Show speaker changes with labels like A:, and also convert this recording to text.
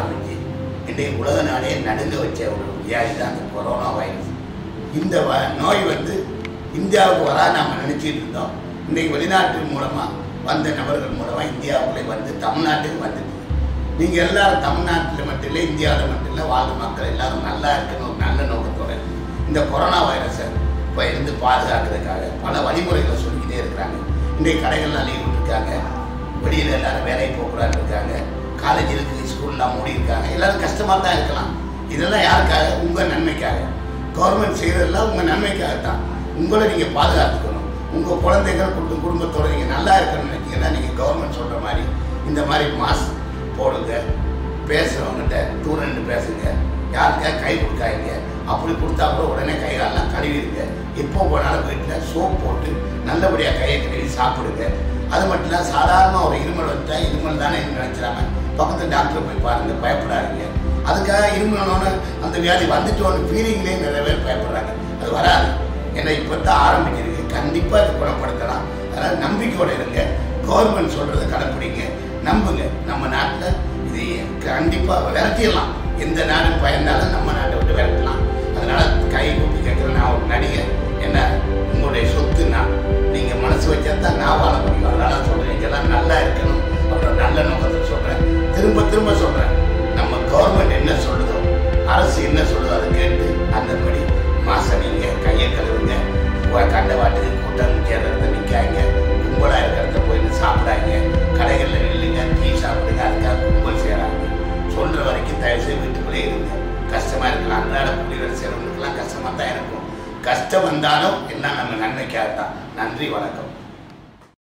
A: ஆரம்பிச்சு இன்றைக்கு உலக நாடே நடுங்க வச்ச ஒரு வியாதி தான் அந்த கொரோனா வைரஸ் இந்த வ நோய் வந்து இந்தியாவுக்கு வரா நாம் நினச்சிட்டு இருந்தோம் இன்றைக்கு வெளிநாட்டு மூலமாக வந்த நபர்கள் மூலமாக இந்தியாவுக்குள்ளே வந்து தமிழ்நாட்டுக்கு வந்துட்டு நீங்கள் எல்லாரும் தமிழ்நாட்டில் மட்டும் இல்லை இந்தியாவில் மட்டும் இல்லை வாழ்ந்த மக்கள் எல்லாரும் நல்லா இருக்கணும் ஒரு நல்ல நோக்கத்தோட இந்த கொரோனா வைரஸை இப்போ இருந்து பாதுகாக்கிறதுக்காக பல வழிமுறைகளை சொல்லிக்கிட்டே இருக்கிறாங்க இன்றைக்கு கடைகள்லாம் லீவ் விட்டுருக்காங்க வெளியில் எல்லாரும் வேலைக்கு போகக்கூடாது இருக்காங்க காலேஜ் இருக்குது ஸ்கூல்லாம் மூடி இருக்காங்க எல்லாரும் கஷ்டமாக தான் இருக்கலாம் இதெல்லாம் யாருக்காக உங்கள் நன்மைக்காக கவர்மெண்ட் செய்கிறதெல்லாம் உங்கள் நன்மைக்காக தான் உங்களை நீங்கள் பாதுகாத்துக்கணும் உங்கள் குழந்தைகள் குடும்ப குடும்பத்தோட நீங்கள் நல்லா இருக்கணும்னு நினைச்சீங்கன்னா நீங்கள் கவர்மெண்ட் சொல்கிற மாதிரி இந்த மாதிரி மாஸ்க் போடுங்க பேசுகிறவங்ககிட்ட தூரம் நின்று பேசுங்க யாருக்கா கை கொடுக்காதீங்க அப்படி கொடுத்தா கூட உடனே கை காலெல்லாம் கழுவிடுங்க எப்போ போனாலும் வீட்டில் சோப் போட்டு நல்லபடியாக கையை கழுவி சாப்பிடுங்க அது மட்டும் இல்லை சாதாரணமாக ஒரு இருமல் வச்சா இருமல் தானே நினைச்சிடாம பக்கத்து டாக்டர் போய் பாருங்க பயப்படாதீங்க அதுக்காக இருமலோன்னு அந்த வியாதி வந்துட்டோன்னு ஃபீலிங்லேயே நிறைய பேர் பயப்படுறாங்க அது வராது ஏன்னா இப்போ தான் ஆரம்பிச்சிருக்கு கண்டிப்பாக இது குணப்படுத்தலாம் அதனால் நம்பிக்கையோட இருங்க கவர்மெண்ட் சொல்கிறத கடைப்பிடிங்க நம்புங்க நம்ம நாட்டில் இது கண்டிப்பாக விரட்டிடலாம் எந்த நாடு பயந்தாலும் நம்ம நாட்டை விட்டு விரட்டலாம் அதனால கை கூப்பி கேட்குற நான் ஒரு நடிகர் என்ன உங்களுடைய சொத்து நான் நீங்கள் மனசு வச்சா தான் நான் வாழ முடியும் அதனால சொல்கிறேன் இதெல்லாம் நல்லா இருக்கணும் அப்புறம் நல்ல நோக்கத்தில் சொல்கிறேன் திரும்ப திரும்ப சொல்கிறேன் நம்ம கவர்மெண்ட் என்ன சொல்லுதோ அரசு என்ன சொல்லுதோ அதை கேட்டு அந்தபடி மாசம் நீங்கள் கையை கழுவுங்க போய் கண்ட வாட்டுக்கு கூட்டம் சேர்றத நிற்காங்க கும்பலாக இருக்கிறத போய் சாப்பிடாங்க கடைகளில் நில்லுங்க டீ சாப்பிடுங்க அதுக்காக கும்பல் செய்கிறாங்க சொல்கிற வரைக்கும் தயவுசெய்து வீட்டுக்குள்ளே இருங்க கஷ்டமாக இருக்கலாம் அன்றாட குடிகள் செய்கிறவங்களுக்குலாம் கஷ்டமாக தான் இருக்கும் கஷ்டம் வந்தாலும் எல்லாம் நம்ம நன்மைக்காக தான் நன்றி வணக்கம்